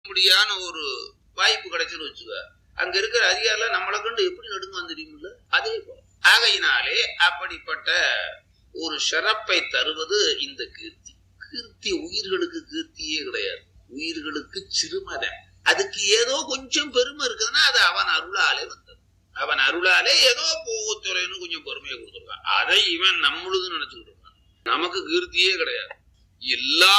முடியான ஒரு வாய்ப்பு கிடைச்சுன்னு வச்சுக்க அங்க இருக்கிற அதிகாரில நம்மளை கண்டு எப்படி நடுங்குவான் தெரியுமில்ல அதே போல ஆகையினாலே அப்படிப்பட்ட ஒரு சிறப்பை தருவது இந்த கீர்த்தி கீர்த்தி உயிர்களுக்கு கீர்த்தியே கிடையாது உயிர்களுக்கு சிறுமதம் அதுக்கு ஏதோ கொஞ்சம் பெருமை இருக்குதுன்னா அது அவன் அருளாலே வந்தது அவன் அருளாலே ஏதோ போகத்துறைன்னு கொஞ்சம் பெருமையை கொடுத்துருக்கான் அதை இவன் நம்மளுது நினைச்சுக்கிட்டு இருக்கான் நமக்கு கீர்த்தியே கிடையாது எல்லா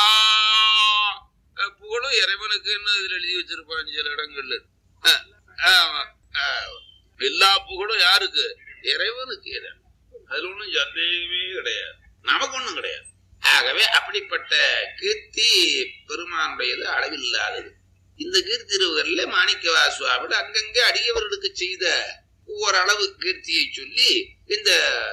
அஹ், புகழும் இறைவனுக்குன்னு இதுல எழுதி வச்சிருப்பான் சில இடங்கள்ல அஹ், ஆமா, அஹ், எல்லா புகழும் யாருக்கு இறைவனுக்கு தான் அதுல ஒண்ணும் சந்தேகமே கிடையாது நமக்கு ஒண்ணும் கிடையாது ஆகவே அப்படிப்பட்ட கீர்த்தி பெருமானுடையது அளவில்லாதது இந்த கீர்த்திருவர்ல மாணிக்கவா சுவாமிகள் அங்கங்கே அடியவர்களுக்கு செய்த ஓரளவு கீர்த்தியை சொல்லி இந்த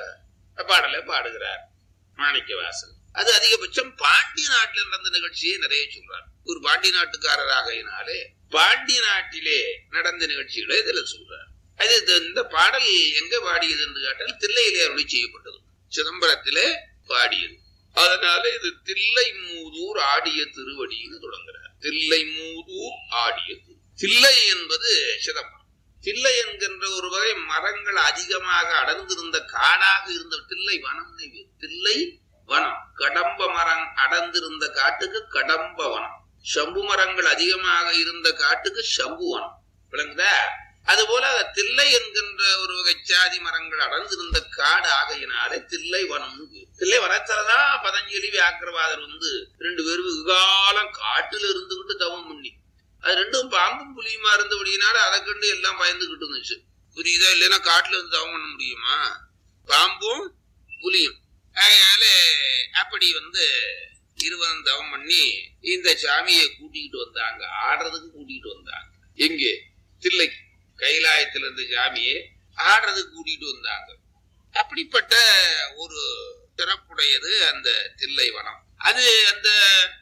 பாடலை பாடுகிறார் மாணிக்கவாசன் அது அதிகபட்சம் பாண்டிய நாட்டில் நடந்த நிகழ்ச்சியை நிறைய சொல்றார் ஒரு பாண்டிய நாட்டுக்காரராகையினாலே பாண்டிய நாட்டிலே நடந்த நிகழ்ச்சிகளை இதுல சொல்றார் அது இந்த- இந்த பாடல் எங்க பாடியது என்று கேட்டால் தில்லையிலே அருளி செய்யப்பட்டது சிதம்பரத்திலே பாடியது அதனால இது தில்லை மூதூர் ஆடிய திருவடின்னு தொடங்குறார் தில்லை மூதூர் ஆடிய திரு தில்லை என்பது சிதம்பரம் தில்லை என்கின்ற ஒரு வகை மரங்கள் அதிகமாக அடர்ந்திருந்த காடாக இருந்த தில்லை வனம் தில்லை வனம் கடம்ப மரம் அடர்ந்திருந்த காட்டுக்கு கடம்ப வனம் சம்பு மரங்கள் அதிகமாக இருந்த காட்டுக்கு சம்பு வனம் விளங்குதா அதுபோல தில்லை என்கின்ற ஒரு வகை சாதி மரங்கள் அடர்ந்திருந்த காடு ஆகையினாலே தில்லை வனம் தில்லை வனத்துலதான் பதஞ்சலி வியாக்கிரவாதர் வந்து ரெண்டு பேரும் வெகுகாலம் காட்டுல இருந்துகிட்டு தவம் பண்ணி அது ரெண்டும் பாம்பும் புலியுமா இருந்தபடியினால அதை கண்டு எல்லாம் பயந்துகிட்டு இருந்துச்சு புரியுதா இல்லைன்னா காட்டுல இருந்து தவம் பண்ண முடியுமா பாம்பும் புலியும் அதனால அப்படி வந்து இருவரும் தவம் பண்ணி இந்த சாமியை கூட்டிக்கிட்டு வந்தாங்க ஆடுறதுக்கு கூட்டிகிட்டு வந்தாங்க எங்கே தில்லைக்கு கைலாயத்துல இருந்த சாமியை ஆடுறதுக்கு கூட்டிட்டு வந்தாங்க அப்படிப்பட்ட ஒரு சிறப்புடையது அந்த தில்லை வனம் அது அந்த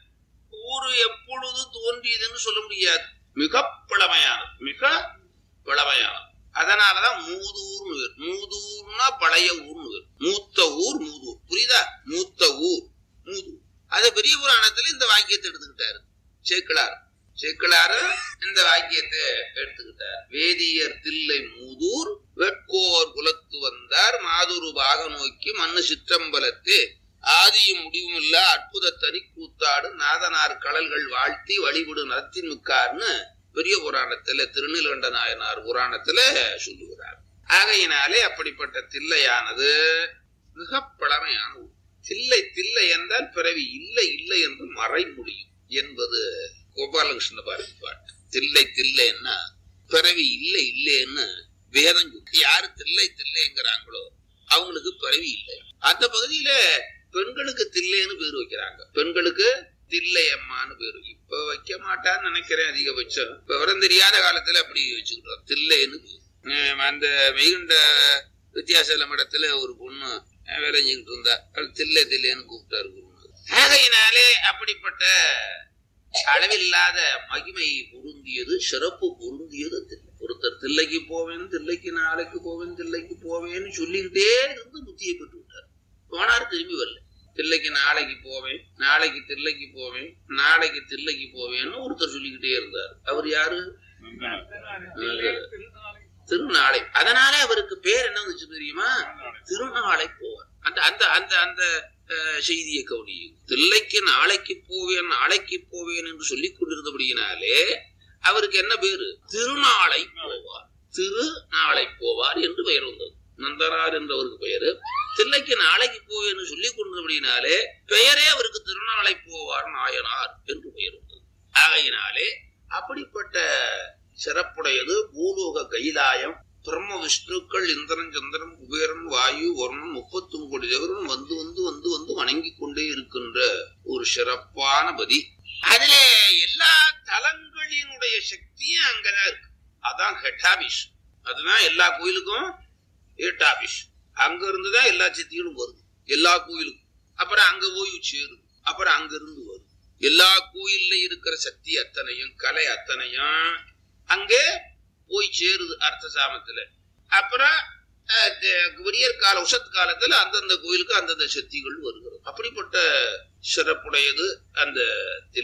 ஊரு எப்பொழுது தோன்றியதுன்னு சொல்ல முடியாது மிக பழமையானது மிக பழமையானது அதனாலதான் மூதூர்னு பேர் மூதூர்னா பழைய ஊர்னு பேர் மூத்த ஊர் மூதூர் புரியுதா மூத்த ஊர் மூதூர் அது பெரிய புராணத்துல இந்த வாக்கியத்தை எடுத்துக்கிட்டாரு சேக்கிழார் சேக்கிழாரு இந்த வாக்கியத்தை எடுத்துக்கிட்டார் வேதியர் தில்லை மூதூர் வெட்கோர் குலத்து வந்தார் மாதுரு பாக நோக்கி மண்ணு சிற்றம்பலத்து ஆதியும் முடிவும் இல்ல அற்புத தனி கூத்தாடு நாதனார் கடல்கள் வாழ்த்தி வழிபடு நரத்தின் மிக்கார்னு பெரிய புராணத்துல திருநீலகண்ட நாயனார் புராணத்துல சொல்லுகிறார் ஆகையினாலே அப்படிப்பட்ட தில்லையானது மிக பழமையான ஊர். தில்லை தில்லை என்றால் பிறவி இல்லை இல்லை என்று மறைமொழியும் என்பது கோபாலகிருஷ்ண பாரதி பாட்டு தில்லை தில்லைன்னா பிறவி இல்லை இல்லைன்னு வேதம் சொல்லி யாரு தில்லை தில்லைங்கிறாங்களோ அவங்களுக்கு பிறவி இல்லை அந்த பகுதியில பெண்களுக்கு தில்லைன்னு பேர் வைக்கிறாங்க பெண்களுக்கு தில்லை அம்மான்னு பேரு இப்ப வைக்க மாட்டான்னு நினைக்கிறேன் அதிகபட்சம் இப்ப விவரம் தெரியாத காலத்துல அப்படி வச்சுக்கிட்டோம் தில்லைன்னு பேரு. அஹ் அந்த மெய்கண்ட வித்தியாசல மடத்துல ஒரு பொண்ணு அஹ் வேலை செஞ்சுக்கிட்டு இருந்தா அவள் தில்லை தில்லைன்னு கூப்பிட்டாரு குருநாதர். ஆகையினாலே அப்படிப்பட்ட அளவில்லாத மகிமை பொருந்தியது சிறப்பு பொருந்தியது தில்லை ஒருத்தர் தில்லைக்கு போவேன் தில்லைக்கு நாளைக்கு போவேன் தில்லைக்கு போவேன்னு சொல்லிக்கிட்டே இருந்து புத்தியை பெற்று விட்டார் போனார் திரும்பி வரல தில்லைக்கு நாளைக்கு போவேன் நாளைக்கு தில்லைக்கு போவேன் நாளைக்கு தில்லைக்கு போவேன்னு ஒருத்தர் சொல்லிக்கிட்டே இருந்தார் அவர் யாரு திருநாளை அதனால அவருக்கு பேர் என்ன வந்துச்சு தெரியுமா திருநாளை போவார் அந்த அந்த அந்த அந்த அஹ், செய்தியை கவனி தில்லைக்கு நாளைக்கு போவேன் நாளைக்கு போவேன் என்று சொல்லிக் கொண்டிருந்தபடியினாலே அவருக்கு என்ன பேரு திருநாளை போவார் திருநாளை போவார் என்று பெயர் வந்தது நந்தனார் என்றவருக்கு பெயரு தில்லைக்கு நாளைக்கு போவேன்னு சொல்லிக் கொண்டிருந்தபடியினாலே பெயரே அவருக்கு திருநாளை போவார் நாயனார் என்று பெயர் வந்தது ஆகையினாலே அப்படிப்பட்ட சிறப்புடையது பூலோக கைலாயம் பிரம்ம விஷ்ணுக்கள் இந்திரன் சந்திரன் குபேரன் வாயு வருணன் முப்பத்தி கோடி தேவரும் வந்து வந்து வந்து வந்து வணங்கி கொண்டே இருக்கின்ற ஒரு சிறப்பான பதி அதுல எல்லா தலங்களினுடைய சக்தியும் அங்கதான் இருக்கு அதான் ஹெட்டாபிஷ் அதுதான் எல்லா கோயிலுக்கும் ஹெட்டாபிஷ் அங்க இருந்துதான் எல்லா சக்திகளும் வருது எல்லா கோயிலுக்கும் அப்புறம் அங்க போய் சேருது அப்புறம் அங்க இருந்து வருது எல்லா கோயில்ல இருக்கிற சக்தி அத்தனையும் கலை அத்தனையும் அங்கே போய் சேருது அர்த்த சாமத்துல அப்புறம் அஹ், த- விடியற் கால உஷத் காலத்துல அந்தந்த கோயிலுக்கு அந்தந்த சக்திகள் வருகிறது அப்படிப்பட்ட சிறப்புடையது அந்த தில்லை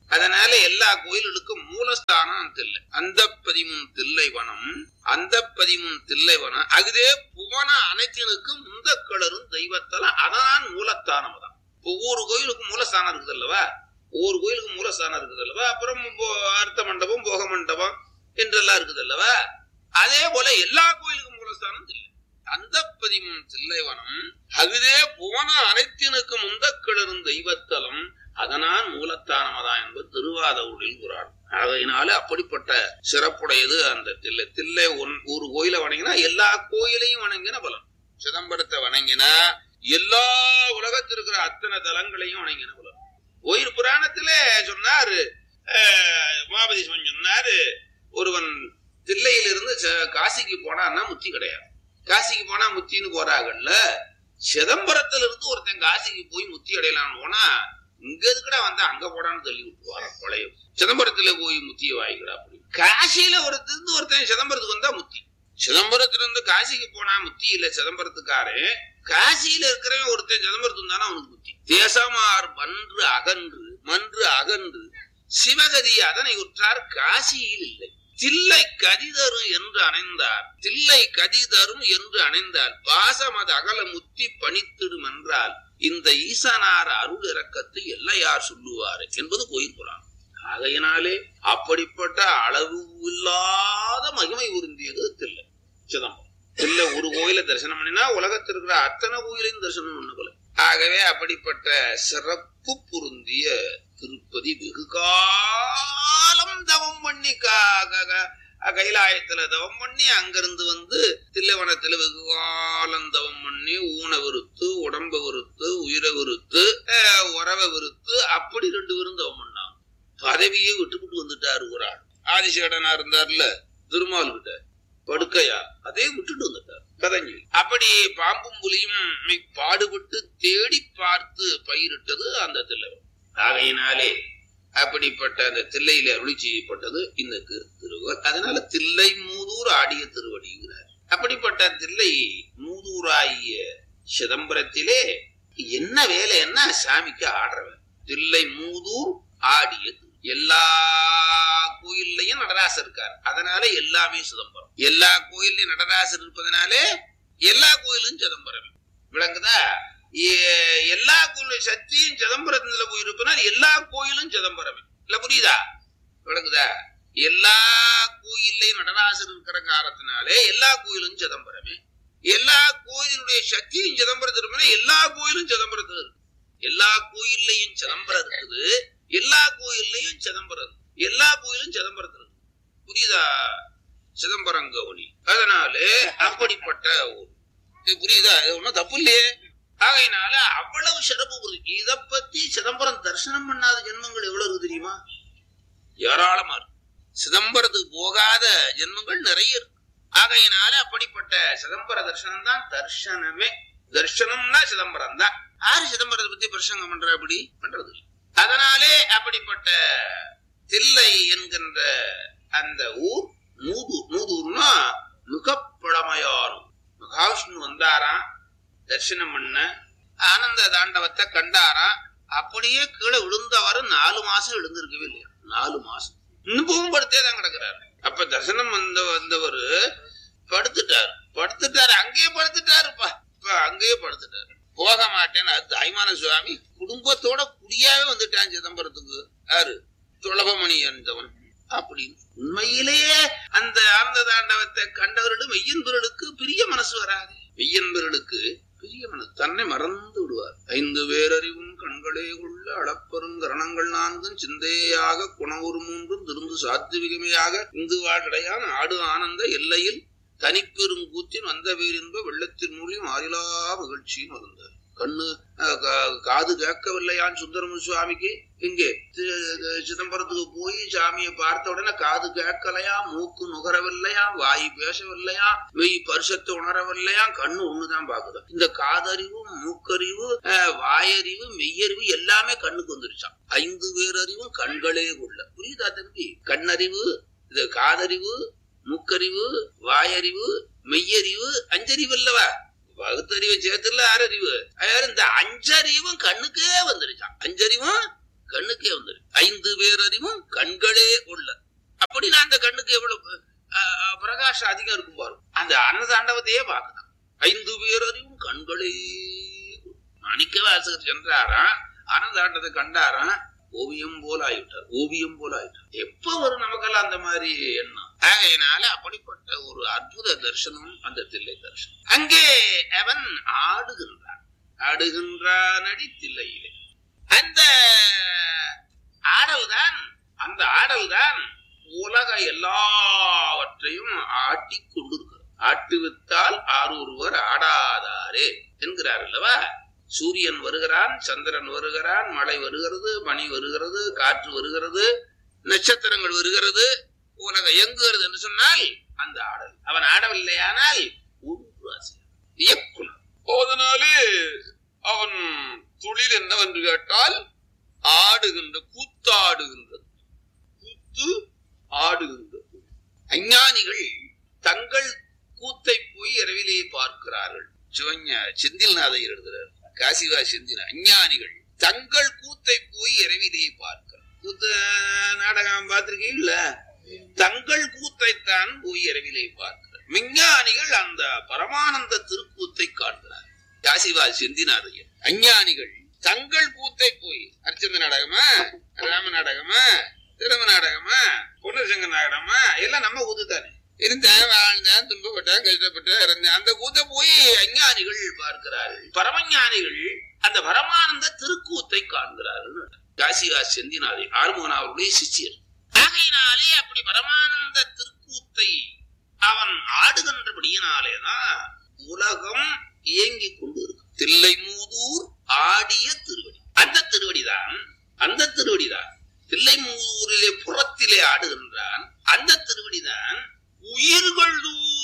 அதனால எல்லா கோயில்களுக்கும் மூலஸ்தானம் தில்லை அந்த பதிமும் தில்லைவனம் அந்த பதிமும் தில்லைவனம் அதுவே புவன அனைத்தினுக்கும் முந்த கிளரும் தெய்வத்தலம் அதான் மூலஸ்தானம் தான் ஒவ்வொரு கோயிலுக்கும் மூலஸ்தானம் இருக்குது அல்லவா ஒவ்வொரு கோயிலுக்கும் மூலஸ்தானம் இருக்குது அல்லவா அப்புறம் போ- அர்த்த மண்டபம் போக மண்டபம் என்றெல்லாம் இருக்குது அல்லவா அதே போல எல்லா கோயிலுக்கும் மூலஸ்தானம் தில்லை அந்த பதிமும் தில்லைவனம் அதுவே புவன அனைத்தினுக்கு முந்த கிளரும் தெய்வத்தலம் அதனால் மூலத்தானமதான் என்பது திருவாதூரில் குரான் ஆகையினால அப்படிப்பட்ட சிறப்புடையது அந்த தில்லை தில்லை ஒன்- ஒரு கோயிலை வணங்கினா எல்லா கோயிலையும் வணங்கின பலன் சிதம்பரத்தை வணங்கினா எல்லா உலகத்தில் இருக்கிற அத்தனை தலங்களையும் வணங்கின பலன் கோயில் புராணத்திலே சொன்னாரு அஹ், உமாபதி சிவன் சொன்னாரு ஒருவன் தில்லையிலிருந்து ச- காசிக்கு போனான்னா முத்தி கிடையாது காசிக்கு போனா முத்தின்னு போறாங்கல்ல சிதம்பரத்துல இருந்து ஒருத்தன் காசிக்கு போய் முத்தி அடையலாம்னு போனா இங்க எதுக்குடா வந்தா அங்க போடான்னு தள்ளி விட்டுவார பழைய சிதம்பரத்துல போய் முத்திய வாங்கிக்கடா அப்படி காசியில ஒருத்தர் இருந்து ஒருத்தன் சிதம்பரத்துக்கு வந்தா முத்தி சிதம்பரத்துல இருந்து காசிக்கு போனா முத்தி இல்ல சிதம்பரத்துக்காரே காசியில இருக்கிறவன் ஒருத்தன் சிதம்பரத்துக்கு தானே அவனுக்கு முத்தி தேசமார் மன்று அகன்று மன்று அகன்று சிவகதி அதனை உற்றார் காசியில் இல்லை தில்லை கதிதரும் என்று அணைந்தார் தில்லை கதிதரும் என்று அணைந்தார் பாசமது அகல முத்தி பணித்திடும் என்றால் இந்த ஈசனார் அருள் இறக்கத்தை எல்லையார் சொல்லுவார் என்பது கோயில் புராணம் ஆகையினாலே அப்படிப்பட்ட அளவு இல்லாத மகிமை உருந்தியது தில்லை சிதம்பரம் தில்லை ஒரு கோயில தரிசனம் பண்ணினா உலகத்தில் இருக்கிற அத்தனை கோயிலையும் தரிசனம் பண்ண போல ஆகவே அப்படிப்பட்ட சிறப்பு பொருந்திய திருப்பதி வெகு காலம் தவம் பண்ணி கா- க- க- கைலாயத்துல தவம் பண்ணி அங்கிருந்து வந்து தில்லைவனத்துல வெகு காலம் தவம் பண்ணி ஊனை விருத்து உடம்ப விருத்து உயிரை விருத்து அஹ், உறவை விருத்து அப்படி ரெண்டு பேரும் தவம் பண்ணாங்க பதவியே விட்டுவிட்டு வந்துட்டாரு ஒரு ஆள் ஆதிசேடனா இருந்தார்ல திருமால் கிட்ட படுக்கையா அதே விட்டுட்டு வந்துட்டார் கதஞ்சி அப்படி பாம்பும் புலியும் மிக் பாடுபட்டு தேடி பார்த்து பயிரிட்டது அந்த தில்லைவன் ஆகையினாலே அப்படிப்பட்ட அந்த தில்லையில அருளி செய்யப்பட்டது இந்த திரு- திருவள் அதனால தில்லை மூதூர் ஆடிய திருவடிங்கிறார் அப்படிப்பட்ட தில்லை மூதூராகிய சிதம்பரத்திலே என்ன வேலை என்ன சாமிக்கு ஆடுறவன் தில்லை மூதூர் ஆடியது எல்லா கோயில்லையும் நடராசர் இருக்கார் அதனால எல்லாமே சிதம்பரம் எல்லா கோயில்லையும் நடராசர் இருப்பதனாலே எல்லா கோயிலும் சிதம்பரம் விளங்குதா எ- எல்லா கோயிலும் சக்தியும் சிதம்பரத்துல போய் இருப்பதனால் எல்லா கோயிலும் சிதம்பரமே இல்ல புரியுதா விளங்குதா எல்லா கோயில்லையும் நடராசர் இருக்கிற காரணத்தினாலே எல்லா கோயிலும் சிதம்பரமே எல்லா கோயிலுடைய சக்தியும் சிதம்பரத்தில் இருப்பதுனால எல்லா கோயிலும் சிதம்பரத்தில் இருக்கு எல்லா கோயில்லையும் சிதம்பரம் இருக்குது எல்லா கோயில்லையும் சிதம்பரம் இருக்கு. எல்லா கோயிலும் சிதம்பரத்தில் இருக்கு புரியுதா சிதம்பரம் கவுனி அதனாலே அப்படிப்பட்ட ஊர் இது புரியுதா இது ஒண்ணும் தப்பு இல்லையே ஆகையினால அவ்வளவு சிறப்பு இருக்கு இத பத்தி சிதம்பரம் தரிசனம் பண்ணாத ஜென்மங்கள் எவ்வளவு இருக்கு தெரியுமா ஏராளமா இருக்கு சிதம்பரத்துக்கு போகாத ஜென்மங்கள் நிறைய இருக்கு ஆகையினால அப்படிப்பட்ட சிதம்பர தரிசனம் தான் தர்சனமே தர்சனம்னா சிதம்பரம் தான் யாரு சிதம்பரத்தை பத்தி பிரசங்கம் பண்ற அப்படி பண்றது இல்ல. அதனாலே அப்படிப்பட்ட தில்லை என்கின்ற அந்த ஊர் மூதூர் மூதூர்னா மிக பழமையான ஊர். மகாவிஷ்ணு வந்தாராம் தரிசனம் பண்ண ஆனந்த தாண்டவத்தை கண்டாராம் அப்படியே கீழே விழுந்தவாறு நாலு மாசம் எழுந்திருக்கவே இல்லையா நாலு மாசம் இன்னும் படுத்தே தான் கிடக்குறாரு அப்ப தரிசனம் வந்த வந்தவர் படுத்துட்டாரு படுத்துட்டாரு அங்கேயே படுத்துட்டாருப்பா இப்ப அங்கேயே படுத்துட்டாரு போக மாட்டேன்னு அது தாய்மான சுவாமி குடும்பத்தோட குடியாவே வந்துட்டான் சிதம்பரத்துக்கு யாரு துளபமணி என்றவன் அப்படின்னு உண்மையிலேயே அந்த ஆனந்த தாண்டவத்தை கண்டவரிடம் மெய்யன்பர்களுக்கு பிரிய மனசு வராது மெய்யன்பர்களுக்கு பிரிய மனசு தன்னை மறந்து விடுவார் ஐந்து பேரறிவும் கண்களே உள்ள அளப்பெரும் கரணங்கள் நான்கும் சிந்தையாக குணவுறு மூன்றும் திருந்து சாத்விகமையாக இந்து வாழ்டையான் ஆடு ஆனந்த எல்லையில் தனிப்பெரும் கூத்தின் வந்த பேரின்ப வெள்ளத்தின் மூலியம் ஆறிலா மகிழ்ச்சியும் வந்தார் கண்ணு அஹ், கா- காது கேட்கவில்லையான் சுந்தரமு சுவாமிக்கு இங்கே தி- தி- சிதம்பரத்துக்கு போய் சாமியை பார்த்த உடனே காது கேட்கலையா மூக்கு நுகரவில்லையா வாய் பேசவில்லையா மெய் பரிசத்தை உணரவில்லையா கண்ணு ஒண்ணுதான் பாக்குது இந்த காதறிவு மூக்கறிவு அஹ், வாயறிவு மெய்யறிவு எல்லாமே கண்ணுக்கு வந்துருச்சான் ஐந்து பேரறிவும் கண்களே உள்ள புரியுதா தம்பி கண்ணறிவு இது காதறிவு மூக்கறிவு வாயறிவு மெய்யறிவு அஞ்சறிவு அல்லவா பகுத்தறிவை சேர்த்துல ஆறறிவு அதாவது இந்த அஞ்சறிவும் கண்ணுக்கே வந்துருச்சான் அஞ்சறிவும் கண்ணுக்கே வந்துரு ஐந்து பேரறிவும் கண்களே உள்ள அப்படின்னா அந்த கண்ணுக்கு எவ்வளவு அஹ், அஹ், பிரகாசம் அதிகம் இருக்கும் பாரு அந்த அன்னதாண்டவத்தையே பார்க்கலாம் ஐந்து பேரறிவும் கண்களே மாணிக்க வாசகர் சென்றாராம் அன்னதாண்டத்தை கண்டாராம் ஓவியம் போல ஆயிட்டார் ஓவியம் போல ஆயிட்டார் எப்ப வரும் நமக்கெல்லாம் அந்த மாதிரி எண்ணம் ஆகையினால அப்படிப்பட்ட ஒரு அற்புத தரிசனம் அந்த தில்லை தரிசனம் அங்கே அவன் ஆடுகின்றான் ஆடுகின்றான் அடி தில்லையிலே அந்த ஆடல்தான் அந்த ஆடல்தான் உலக எல்லாவற்றையும் ஆட்டி கொண்டிருக்கிறது ஆட்டுவித்தால் ஆரொருவர் ஆடாதாரே என்கிறார் அல்லவா சூரியன் வருகிறான் சந்திரன் வருகிறான் மழை வருகிறது பனி வருகிறது காற்று வருகிறது நட்சத்திரங்கள் வருகிறது உலகம் இயங்குகிறது என்று சொன்னால் அந்த ஆடல் அவன் ஆடவில்லையானால் ஒன்று அசையாது. இயக்குனர் அதனாலே அவன் தொழில் என்னவென்று கேட்டால் ஆடுகின்ற கூத்தாடுகின்றது கூத்து ஆடுகின்றது அஞ்ஞானிகள் தங்கள் கூத்தை போய் இரவிலே பார்க்கிறார்கள் சிவஞ செந்தில்நாதையர் எழுதுகிறார் காசிவா செந்தில் அஞ்ஞானிகள் தங்கள் கூத்தை போய் இரவிலே பார்க்கிறார் கூத்து நாடகம் பார்த்திருக்கீங்கள தங்கள் கூத்தைத்தான் போய் இரவிலே பார்க்கிறார் விஞ்ஞானிகள் அந்த பரமானந்த திருக்கூத்தை காண்கிறார் காசிவா செந்திநாதையர் அஞ்ஞானிகள் தங்கள் கூத்தை போய் அர்ச்சந்த நாடகமா ராம நாடகமா திரும நாடகமா பொன்னுசங்க நாடகமா எல்லாம் நம்ம கூத்து தானே இருந்தேன் வாழ்ந்தேன் துன்பப்பட்டேன் கஷ்டப்பட்டேன் இருந்தேன் அந்த கூத்த போய் அஞ்ஞானிகள் பார்க்கிறார்கள் பரமஞானிகள் அந்த பரமானந்த திருக்கூத்தை காண்கிறார்கள் காசிகா செந்தினாதை ஆறுமுகன் அவருடைய சிஷ்யர் ஆகையினாலே அப்படி பரமானந்த திருக்கூத்தை அவன் ஆடுகின்றபடியினாலேதான் உலகம் இயங்கிக் கொண்டு இருக்கு தில்லை மூதூர் ஆடிய திருவடி அந்த திருவடிதான் அந்த திருவடிதான் தில்லை மூதூரிலே புறத்திலே ஆடுகின்றான் அந்த திருவடிதான் உயிர்கள்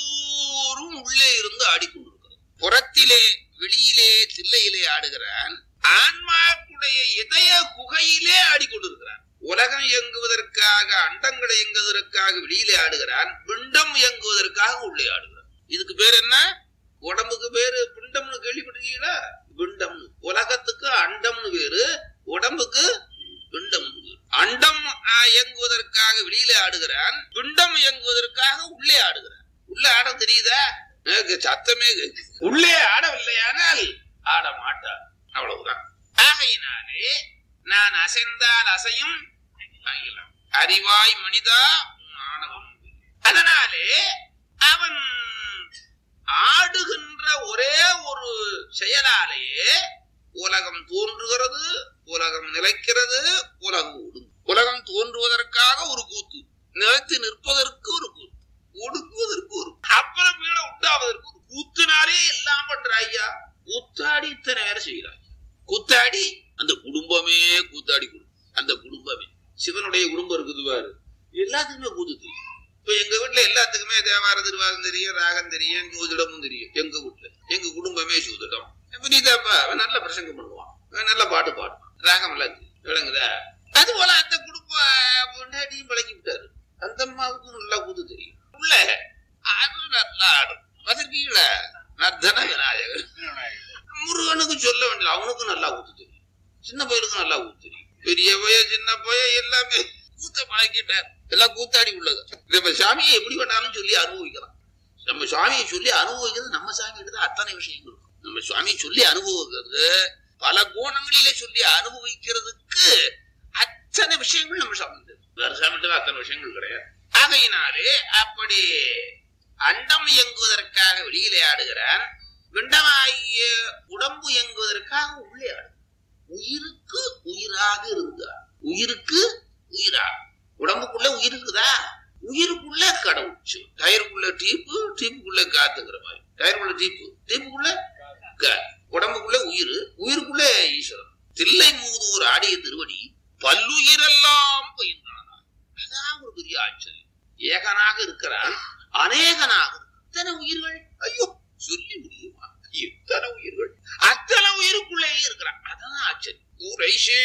தூரும் உள்ளே இருந்து ஆடிக்கொண்டிருக்கிறது புறத்திலே வெளியிலே தில்லையிலே ஆடுகிறான் ஆன்மாக்குடைய இதய குகையிலே ஆடிக்கொண்டிருக்கிறான் உலகம் இயங்குவதற்காக அண்டங்களை இயங்குவதற்காக வெளியிலே ஆடுகிறான் பிண்டம் இயங்குவதற்காக உள்ளே ஆடுகிறான் இதுக்கு பேர் என்ன உடம்புக்கு பேரு பிண்டம்னு கேள்விப்பட்டிருக்கீங்களா பிண்டம்னு உலகத்துக்கு அண்டம்னு பேரு உடம்புக்கு பிண்டம்னு பேரு அண்டம் ஆ, இயங்குவதற்காக வெளியிலே ஆடுகிறான் பிண்டம் இயங்குவதற்காக உள்ளே ஆடுகிறான் உள்ளே ஆட தெரியுதா எனக்கு சத்தமே கேக்குது. உள்ளே ஆடவில்லையானால் ஆட மாட்டார் அவ்வளவுதான் ஆகையினாலே நான் அசைந்தால் அசையும் அகிலம். அறிவாய் மனிதா உன் ஆணவம் அதனாலே அவன் ஆடுகின்ற ஒரே ஒரு செயலாலேயே உலகம் தோன்றுகிறது உலகம் நிலைக்கிறது உலகம் ஒடுங்கும் உலகம் தோன்றுவதற்காக ஒரு கூத்து நிலைத்து நிற்பதற்கு ஒரு கூத்து ஒடுக்குவதற்கு ஒரு அப்புறம் மேல உண்டாவதற்கு ஒரு கூத்துனாலே எல்லாம் பண்ற ஐயா கூத்தாடி இத்தனை வேலை செய்கிறாய் கூத்தாடி அந்த குடும்பமே கூத்தாடி குடும்பம் அந்த குடும்பமே சிவனுடைய குடும்பம் இருக்குது பாரு எல்லாத்துக்குமே கூத்து தெரியும் இப்ப எங்க வீட்டுல எல்லாத்துக்குமே தேவார திருவாரம் தெரியும் ராகம் தெரியும் ஜோதிடமும் தெரியும் எங்க வீட்டுல எங்க குடும்பமே ஜோதிடம் இப்ப நீதாப்பா அவன் நல்ல பிரசங்கம் பண்ணுவான் அவன் நல்ல பாட்டு பாடுவான் ராகம் எல்லாம் தெரியும். விளங்குதா அது போல அந்த குடும்ப பொண்டாட்டியும் பழக்கி விட்டாரு அந்த அம்மாவுக்கும் நல்லா கூத்து தெரியும் உள்ள அது நல்லா ஆடும் பார்த்திருக்கீங்களா நர்தன விநாயகர் முருகனுக்கு சொல்ல வேண்டியது அவனுக்கும் நல்லா ஊத்து தெரியும் சின்ன பையனுக்கும் நல்லா ஊத்து தெரியும் பெரிய பைய சின்ன பைய எல்லாமே கூத்த பழக்கிட்டார் எல்லாம் கூத்தாடி உள்ளது நம்ம சாமியை எப்படி வேணாலும் சொல்லி அனுபவிக்கலாம் நம்ம சுவாமியை சொல்லி அனுபவிக்கிறது நம்ம சாமி தான் அத்தனை விஷயங்கள் இருக்கும். நம்ம சுவாமியை சொல்லி அனுபவிக்கிறது பல கோணங்களிலே சொல்லி அனுபவிக்கிறதுக்கு அத்தனை விஷயங்கள் நம்ம சாமி வேற சாமிட்டு அத்தனை விஷயங்கள் கிடையாது ஆகையினாலே அப்படி அண்டம் இயங்குவதற்காக வெளியிலே ஆடுகிறான் விண்டமாகிய உடம்பு இயங்குவதற்காக உள்ளே ஆடு உயிருக்கு உயிராக இருந்தார் உயிருக்கு உயிரா உடம்புக்குள்ள உயிர் இருக்குதா உயிருக்குள்ள கடவுள் சிவன். டயருக்குள்ள டீப்பு டீப்புக்குள்ள காத்துங்கிற மாதிரி டயருக்குள்ள டீப்பு டீப்புக்குள்ள கா- உடம்புக்குள்ள உயிர் உயிருக்குள்ள ஈஸ்வரன் தில்லை மூதூர் ஆடிய திருவடி பல்லுயிரெல்லாம் பயின்றானா அதான் ஒரு பெரிய ஆச்சரியம் ஏகனாக இருக்கிறான் அநேகனாக இருக்கிறான். எத்தனை உயிர்கள் ஐயோ சொல்லி முடியுமா எத்தனை உயிர்கள் அத்தனை உயிருக்குள்ளேயே இருக்கிறான் அதான் ஆச்சரியம் ஊரை